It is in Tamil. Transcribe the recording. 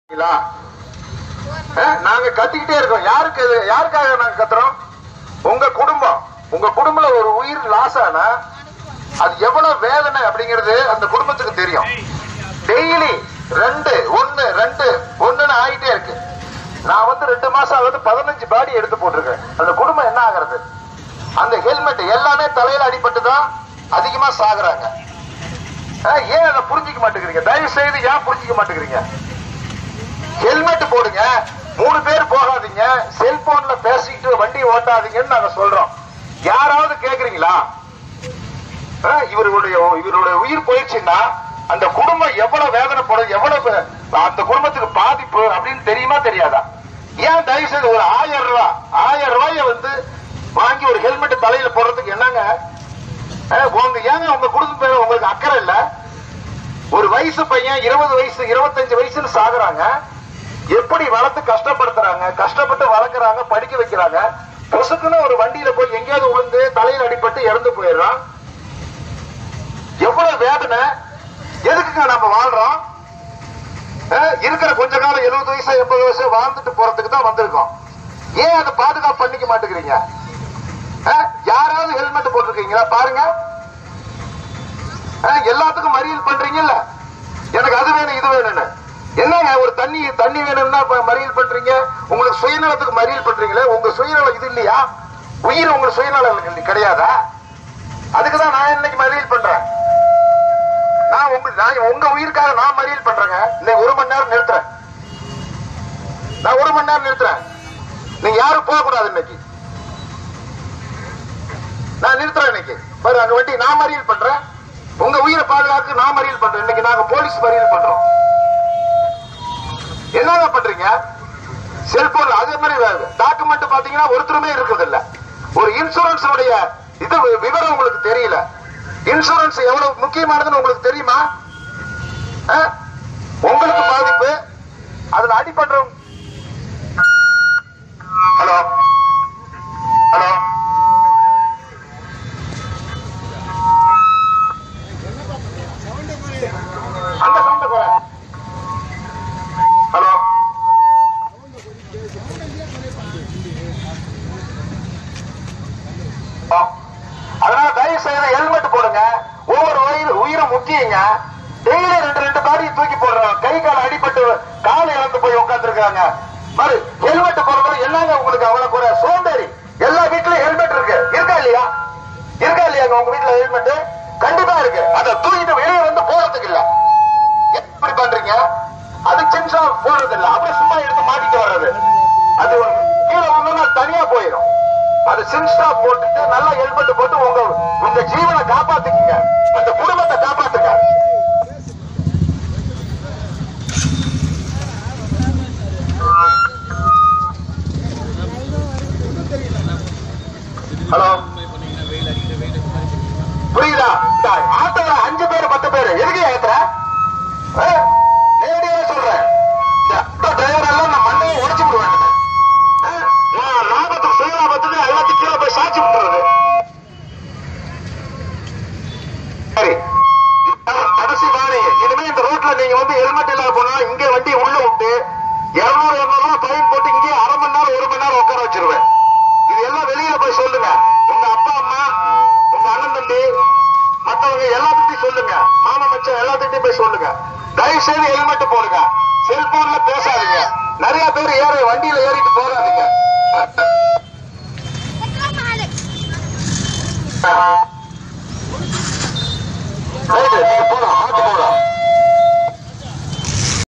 இல்லா? அஹ், நாங்க கத்திக்கிட்டே இருக்கோம் யாருக்கு இது- யாருக்காக நாங்க கத்துறோம் உங்க குடும்பம் உங்க குடும்பத்துல ஒரு உயிர் லாஸ் ஆனா அது எவ்வளவு வேதனை அப்படிங்கிறது அந்த குடும்பத்துக்கு தெரியும் டெய்லி ரெண்டு ஒண்ணு ரெண்டு ஒண்ணுன்னு ஆயிட்டே இருக்கு நான் வந்து ரெண்டு மாசம் ஆகுது பதினஞ்சு பாடி எடுத்து போட்டிருக்கேன் அந்த குடும்பம் என்ன ஆகுறது அந்த ஹெல்மெட் எல்லாமே தலையில அடிபட்டு தான் அதிகமா சாகுறாங்க அஹ், ஏன் அதை புரிஞ்சிக்க மாட்டேங்கிறீங்க தயவு செய்து ஏன் புரிஞ்சிக்க மாட்டேங்கிறீங்க ஹெல்மெட் போடுங்க மூணு பேர் போகாதீங்க செல்போன்ல பேசிக்கிட்டு வண்டி ஓட்டாதீங்கன்னு நாங்க சொல்றோம் யாராவது கேக்குறீங்களா அஹ், இவருடைய இவருடைய உயிர் போயிடுச்சுன்னா அந்த குடும்பம் எவ்வளவு வேதனைப்படும் எவ்வளவு அந்த குடும்பத்துக்கு பாதிப்பு அப்படின்னு தெரியுமா தெரியாதா ஏன் தயவு செய்து ஒரு ஆயிரம் ரூபாய் ஆயிரம் ரூபாய வந்து வாங்கி ஒரு ஹெல்மெட் தலையில போடுறதுக்கு என்னங்க அஹ், உங்க ஏங்க உங்க குடும்பம் பேர் உங்களுக்கு அக்கறை இல்ல ஒரு வயசு பையன் இருபது வயசு இருபத்தஞ்சு வயசுன்னு சாகுறாங்க எப்படி வளர்த்து கஷ்டப்படுத்துறாங்க கஷ்டப்பட்டு வளர்க்குறாங்க படிக்க வைக்கிறாங்க பொசுக்குன்னு ஒரு வண்டியில போய் எங்கேயாவது விழுந்து தலையில அடிபட்டு இறந்து போயிடுறான் எவ்வளவு வேதனை எதுக்குங்க நம்ம வாழ்றோம் அஹ், இருக்கிற கொஞ்ச காலம் எழுபது வயசு எண்பது வயசு வாழ்ந்துட்டு போறதுக்கு தான் வந்திருக்கோம் ஏன் அதை பாதுகாப்பு பண்ணிக்க மாட்டேங்கிறீங்க அஹ், யாராவது ஹெல்மெட் போட்டிருக்கீங்களா பாருங்க அஹ், எல்லாத்துக்கும் மறியல் பண்றீங்கல்ல எனக்கு அது வேணும் இது வேணும்னு என்னங்க ஒரு தண்ணி தண்ணி வேணும்னா இப்ப மறியல் பண்றீங்க உங்களுக்கு சுயநலத்துக்கு மறியல் பண்றீங்களே உங்க சுயநலம் இது இல்லையா உயிர் உங்களுக்கு சுயநலம் இல்ல- கிடையாதா அதுக்குதான் நான் இன்னைக்கு மறியல் பண்றேன் நான் உங்க நான் உங்க உயிருக்காக நான் மறியல் பண்றேங்க இன்னைக்கு ஒரு மணி நேரம் நிறுத்துறேன் நான் ஒரு மணி நேரம் நிறுத்துறேன் நீங்க யாரும் போக கூடாது இன்னைக்கு நான் நிறுத்துறேன் இன்னைக்கு பாரு அங்க வண்டி நான் மறியல் பண்றேன் உங்க உயிரை பாதுகாக்க நான் மறியல் பண்றேன் இன்னைக்கு நாங்க போலீஸ் மறியல் பண்றோம் என்னங்க பண்றீங்க செல்போன் அதே மாதிரி டாக்குமெண்ட் பாத்தீங்கன்னா ஒருத்தருமே இருக்கிறது இல்ல ஒரு இன்சூரன்ஸ் உடைய இது வி- விவரம் உங்களுக்கு தெரியல இன்சூரன்ஸ் எவ்வளவு முக்கியமானதுன்னு உங்களுக்கு தெரியுமா அஹ்? உங்களுக்கு பாதிப்பு அதுல அடிபடுறவங்க ஹலோ ஹலோ அந்த சவுண்ட குறை ஹலோ அதனால தயவு செய்து ஹெல்மெட் போடுங்க ஒவ்வொரு உயிர் உயிரும் முக்கியங்க டெய்லி ரெண்டு ரெண்டு பாடி தூக்கி போடுறோம் கை கால் அடிபட்டு கால் இழந்து போய் உட்காந்துருக்காங்க மறு ஹெல்மெட் போடுறது என்னங்க உங்களுக்கு அவ்வளவு குறை சோம்பேறி எல்லா வீட்லயும் ஹெல்மெட் இருக்கு இருக்கா இல்லையா இருக்கா இல்லையாங்க உங்க வீட்டுல ஹெல்மெட் கண்டிப்பா இருக்கு அதை தூக்கிட்டு வெளியே வந்து போறதுக்கு இல்ல எப்படி பண்றீங்க அது சின்சா போடுறது இல்ல அப்படியே சும்மா எடுத்து மாட்டிட்டு வர்றது அது வந்து கீழே ஒண்ணுன்னா தனியா போயிடும் அது சின்ஸ்டா போட்டுட்டு நல்லா ஹெல்மெட் போட்டு உங்க உங்க ஜீவனை காப்பாத்துக்கீங்க அந்த குடும்பத்தை காப்பாத்துங்க ஹலோ புரியுதா இந்த ஆட்டோல அஞ்சு பேர் பத்து பேர் எதுக்கு ஏத்துற ஆ? நேரடியாவே சொல்றேன் இந்த ஆட்டோ டிரைவர் எல்லாம் நான் மண்டையை உடைச்சு விடுவேன் ஆ? நான் லாபத்துக்கு சுய லாபத்துக்கு எல்லாத்தையும் கீழே போய் சாட்சி விட்டுறது சரி இதுதான் கடைசி வாணி இனிமே இந்த ரோட்ல நீங்க வந்து ஹெல்மெட் இல்லாம போனா இங்க வண்டி உள்ள விட்டு இருநூறு இருநூறு ரூபாய் ஃபைன் போட்டு இங்கே அரை மணி நேரம் ஒரு மணி நேரம் உட்கார வச்சிருவேன் இது எல்லாம் வெளியில போய் சொல்லுங்க உங்க அப்பா அம்மா உங்க அண்ணன் தம்பி மத்தவங்க எல்லாத்துக்கிட்டையும் சொல்லுங்க மாமா மச்சான் எல்லாத்துக்கிட்டையும் போய் சொல்லுங்க தயவு செய்து ஹெல்மெட் போடுங்க செல்போன்ல பேசாதீங்க நிறைய பேர் ஏற வண்டியில ஏறிட்டு போறாதீங்க